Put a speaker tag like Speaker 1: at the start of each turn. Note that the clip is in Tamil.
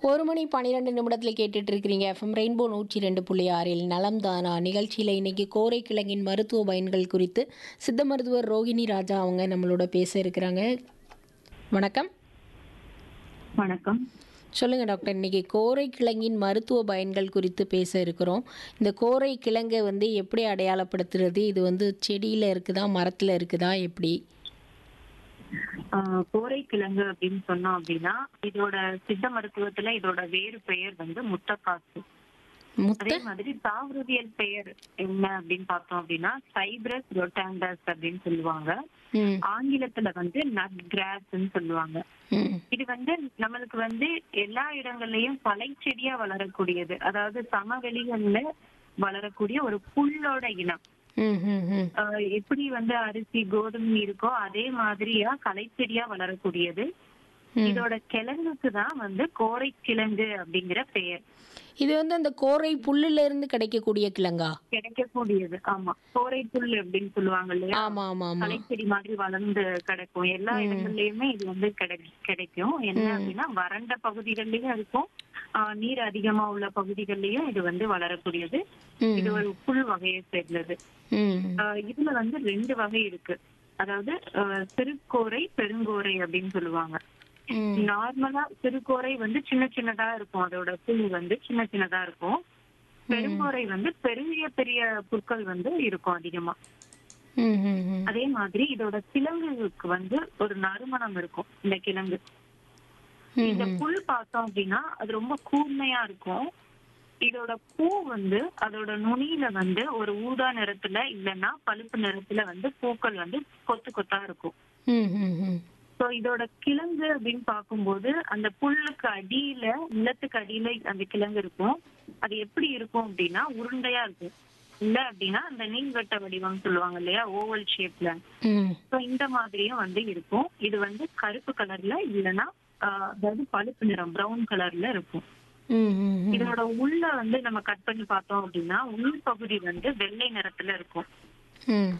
Speaker 1: ஒரு மணி பன்னிரெண்டு நிமிடத்தில் கேட்டுட்டு இருக்கிறீங்க எஃப்எம் ரெயின்போ நூற்றி ரெண்டு புள்ளி ஆறில் நலம் தானா நிகழ்ச்சியில் இன்னைக்கு கோரை கிழங்கின் மருத்துவ பயன்கள் குறித்து சித்த மருத்துவர் ரோகிணி ராஜா அவங்க நம்மளோட பேச இருக்கிறாங்க வணக்கம்
Speaker 2: வணக்கம்
Speaker 1: சொல்லுங்க டாக்டர் இன்னைக்கு கோரை கிழங்கின் மருத்துவ பயன்கள் குறித்து பேச இருக்கிறோம் இந்த கோரை கிழங்கை வந்து எப்படி அடையாளப்படுத்துறது இது வந்து செடியில் இருக்குதா மரத்தில் இருக்குதா எப்படி
Speaker 2: ஆஹ் கோரை கிழங்கு அப்படின்னு சொன்னோம் அப்படின்னா இதோட சித்த மருத்துவத்துல இதோட வேறு பெயர் வந்து முத்தக்காசு
Speaker 1: முத்த
Speaker 2: அதே மாதிரி தாவரவியல் பெயர் என்ன அப்படின்னு பார்த்தோம் அப்படின்னா சைப்ரஸ் ரொட்டாண்டஸ் அப்படின்னு சொல்லுவாங்க
Speaker 1: ம்
Speaker 2: ஆங்கிலத்துல வந்து நட் கிராஸ்ன்னு சொல்லுவாங்க
Speaker 1: ம்
Speaker 2: இது வந்து நம்மளுக்கு வந்து எல்லா இடங்கள்லயும் பலை செடியா வளரக்கூடியது அதாவது சமவெளிகள்ல வளரக்கூடிய ஒரு புல்லோட இனம்
Speaker 1: ம் ம் ம்
Speaker 2: ஆஹ் எப்படி வந்து அரிசி கோதுமை இருக்கோ அதே மாதிரியா களைச்செடியா வளரக்கூடியது
Speaker 1: ம்.
Speaker 2: இதோட கிழங்குக்கு தான் வந்து கோரை கிழங்கு அப்படிங்கிற பெயர்
Speaker 1: இது வந்து அந்த கோரை புல்லுல இருந்து கிடைக்கக்கூடிய கிழங்கா
Speaker 2: கிடைக்கக்கூடியது ஆமா கோரை புல் அப்படின்னு சொல்லுவாங்க இல்லையா
Speaker 1: ஆமா ஆமா ஆமா
Speaker 2: களைச்செடி மாதிரி வளர்ந்து கிடைக்கும் எல்லா இடங்கள்லயுமே இது வந்து கிடை- கிடைக்கும் என்ன அப்படின்னா வறண்ட பகுதிகள்லயும் இருக்கும் ஆஹ் நீர் அதிகமா உள்ள பகுதிகள்லயும் இது வந்து வளரக்கூடியது
Speaker 1: ம்
Speaker 2: இது ஒரு புல் வகையை சேர்ந்தது
Speaker 1: ம்
Speaker 2: ஆஹ் இதுல வந்து ரெண்டு வகை இருக்கு அதாவது ஆஹ் சிறுகோரை பெருங்கோரை அப்படின்னு சொல்லுவாங்க
Speaker 1: ம்
Speaker 2: நார்மலா சிறுகோரை வந்து சின்ன சின்னதா இருக்கும் அதோட புல் வந்து சின்ன சின்னதா இருக்கும் பெருங்கோரை வந்து பெரிய பெரிய புற்கள் வந்து இருக்கும் அதிகமா
Speaker 1: ம் ம் ம்
Speaker 2: அதே மாதிரி இதோட கிழங்குக்கு வந்து ஒரு நறுமணம் இருக்கும் இந்த கிழங்கு இந்த புல் பார்த்தோம் அப்படின்னா அது ரொம்ப கூர்மையா இருக்கும் இதோட பூ வந்து அதோட நுனியில வந்து ஒரு ஊதா நிறத்துல இல்லைன்னா பழுப்பு நிறத்துல வந்து பூக்கள் வந்து கொத்து கொத்தா இருக்கும்
Speaker 1: ம் ம் ம்
Speaker 2: சோ இதோட கிழங்கு அப்படின்னு பார்க்கும்போது அந்த புல்லுக்கு அடியில நிலத்துக்கு அடியில அந்த கிழங்கு இருக்கும் அது எப்படி இருக்கும் அப்படின்னா உருண்டையா இருக்கும் இல்ல அப்படின்னா அந்த நீள்வட்ட வடிவம் சொல்லுவாங்க இல்லையா ஓவல் ஷேப்ல
Speaker 1: ம்
Speaker 2: சோ இந்த மாதிரியும் வந்து இருக்கும் இது வந்து கருப்பு கலர்ல இல்லைன்னா ஆஹ், அதாவது பழுப்பு நிறம் பிரவுன் கலர்ல இருக்கும்
Speaker 1: ம் ம் ம்
Speaker 2: இதோட உள்ள வந்து நம்ம கட் பண்ணி பார்த்தோம் அப்படின்னா உள் பகுதி வந்து வெள்ளை நிறத்துல இருக்கும்
Speaker 1: ம்